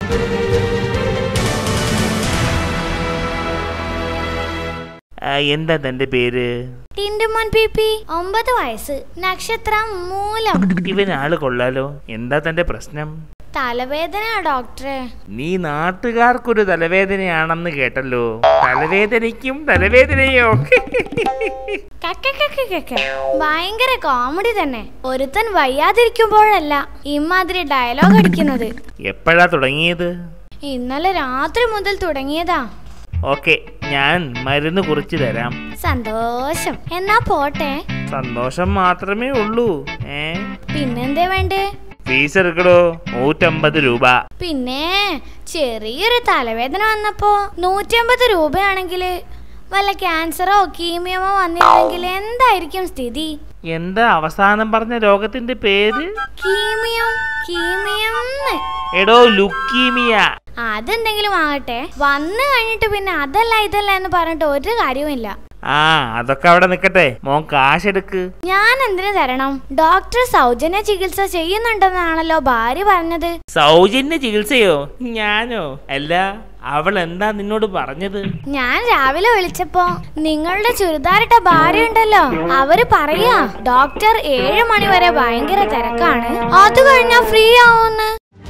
ആ, എന്താ തന്റെ പേര് ടിൻഡുമോൻ പി പി ഒമ്പത് വയസ്സ് നക്ഷത്രം മൂലം ഇവൻ ആള് കൊള്ളാലോ എന്താ തന്റെ പ്രശ്നം തലവേദനയാ ഡോക്ടറെ നീ നാട്ടുകാർക്കൊരു തലവേദനയാണെന്ന് കേട്ടല്ലോ തലവേദനയ്ക്കും തലവേദനയോ കക്ക കക്ക കക്ക ഭയങ്കര കോമഡി തന്നെ ഒരുത്തൻ വയ്യാതിരിക്കുമ്പോഴല്ല ഇമാതിരി ഡയലോഗ് അടിക്കുന്നത് എപ്പോഴാ തുടങ്ങിയത് ഇന്നലെ രാത്രി മുതൽ തുടങ്ങിയതാ ഓക്കെ ഞാൻ മരുന്ന് കുറിച്ച് തരാം സന്തോഷം എന്നാ പോട്ടെ സന്തോഷം മാത്രമേ ഉള്ളൂ ഏ പിന്നെന്തേ വേണ്ടേ ഫീസ് എടുക്കടോ നൂറ്റമ്പത് രൂപ പിന്നെ ചെറിയൊരു തലവേദന വന്നപ്പോ നൂറ്റമ്പത് രൂപയാണെങ്കിൽ വല്ല ക്യാൻസറോ കീമിയമോ വന്നിരുന്നെങ്കിൽ എന്തായിരിക്കും സ്ഥിതി എന്താ അവസാനം പറഞ്ഞ രോഗത്തിന്റെ പേര് കീമിയം കീമിയം എടോ ലുക്കീമിയ അതെന്തെങ്കിലും ആകട്ടെ വന്നു കഴിഞ്ഞിട്ട് പിന്നെ അതല്ല ഇതല്ല എന്ന് പറഞ്ഞിട്ട് ഒരു കാര്യവുമില്ല ആ അതൊക്കെ അവിടെ നിക്കട്ടെ മോൻ കാശെടുക്ക് ഞാൻ എന്തിനു തരണം ഡോക്ടർ സൗജന്യ ചികിത്സ ചെയ്യുന്നുണ്ടെന്നാണല്ലോ ഭാര്യ പറഞ്ഞത് സൗജന്യ ചികിത്സയോ ഞാനോ അല്ല അവൾ എന്താ നിന്നോട് പറഞ്ഞത് ഞാൻ രാവിലെ വിളിച്ചപ്പോ നിങ്ങളുടെ ചുരിദാറിട്ട ഭാര്യ ഉണ്ടല്ലോ അവര് പറയാ ഡോക്ടർ ഏഴ് മണി വരെ ഭയങ്കര തിരക്കാണ് അത് കഴിഞ്ഞാ ഫ്രീ ആവുമെന്ന്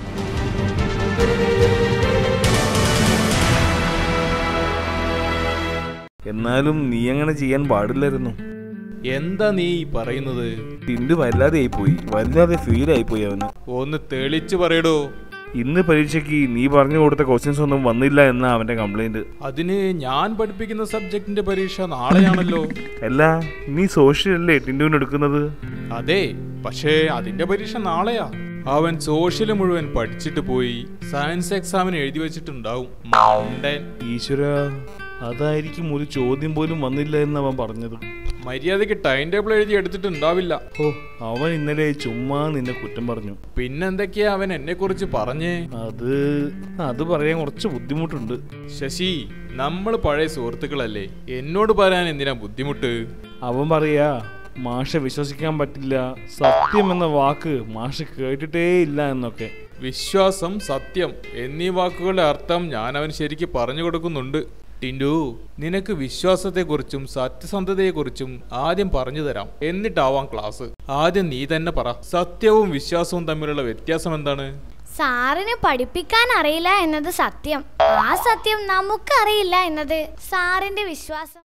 എന്നാലും നീ അങ്ങനെ ചെയ്യാൻ പാടില്ലായിരുന്നു എന്താ നീ ഈ പറയുന്നത് ടിൻഡു വല്ലാതെ ആയിപ്പോയി വല്ലാതെ ഫീൽ ആയിപ്പോയി അവന് ഒന്ന് തെളിച്ചു പറയടോ ഇന്ന് പരീക്ഷയ്ക്ക് നീ പറഞ്ഞു കൊടുത്ത ക്വസ്റ്റ്യൻസ് ഒന്നും വന്നില്ല എന്നാ അവന്റെ കംപ്ലൈന്റ് അതിന് ഞാൻ പഠിപ്പിക്കുന്ന സബ്ജക്റ്റിന്റെ പരീക്ഷ നാളെയാണല്ലോ അല്ല നീ സോഷ്യൽ അല്ലേ ടിൻഡുവിന് എടുക്കുന്നത് അതെ പക്ഷേ അതിന്റെ പരീക്ഷ നാളെയാ അവൻ സോഷ്യൽ മുഴുവൻ പഠിച്ചിട്ട് പോയി സയൻസ് എക്സാമിന് എഴുതി വെച്ചിട്ടുണ്ടാവും മണ്ടൻ ഈശ്വര അതായിരിക്കും ഒരു ചോദ്യം പോലും വന്നില്ല എന്ന് അവൻ പറഞ്ഞത് മര്യാദയ്ക്ക് ടൈം ടേബിൾ എഴുതി എടുത്തിട്ടുണ്ടാവില്ല ഓ അവൻ ഇന്നലെ ചുമ്മാ നിന്നെ കുറ്റം പറഞ്ഞു പിന്നെന്തൊക്കെയാ അവൻ എന്നെ കുറിച്ച് പറഞ്ഞേ അത് അത് പറയാൻ കുറച്ച് ബുദ്ധിമുട്ടുണ്ട് ശശി നമ്മൾ പഴയ സുഹൃത്തുക്കളല്ലേ എന്നോട് പറയാൻ എന്തിനാ ബുദ്ധിമുട്ട് അവൻ പറയാ മാഷ വിശ്വസിക്കാൻ പറ്റില്ല സത്യം എന്ന വാക്ക് മാഷ് കേട്ടിട്ടേ ഇല്ല എന്നൊക്കെ വിശ്വാസം സത്യം എന്നീ വാക്കുകളുടെ അർത്ഥം ഞാൻ അവൻ ശരിക്ക് പറഞ്ഞു കൊടുക്കുന്നുണ്ട് ടിൻഡു നിനക്ക് വിശ്വാസത്തെക്കുറിച്ചും സത്യസന്ധതയെക്കുറിച്ചും ആദ്യം പറഞ്ഞു തരാം എന്നിട്ടാവാം ക്ലാസ് ആദ്യം നീ തന്നെ പറ സത്യവും വിശ്വാസവും തമ്മിലുള്ള വ്യത്യാസം എന്താണ് സാറിന് പഠിപ്പിക്കാൻ അറിയില്ല എന്നത് സത്യം ആ സത്യം നമുക്കറിയില്ല എന്നത് സാറിന്റെ വിശ്വാസം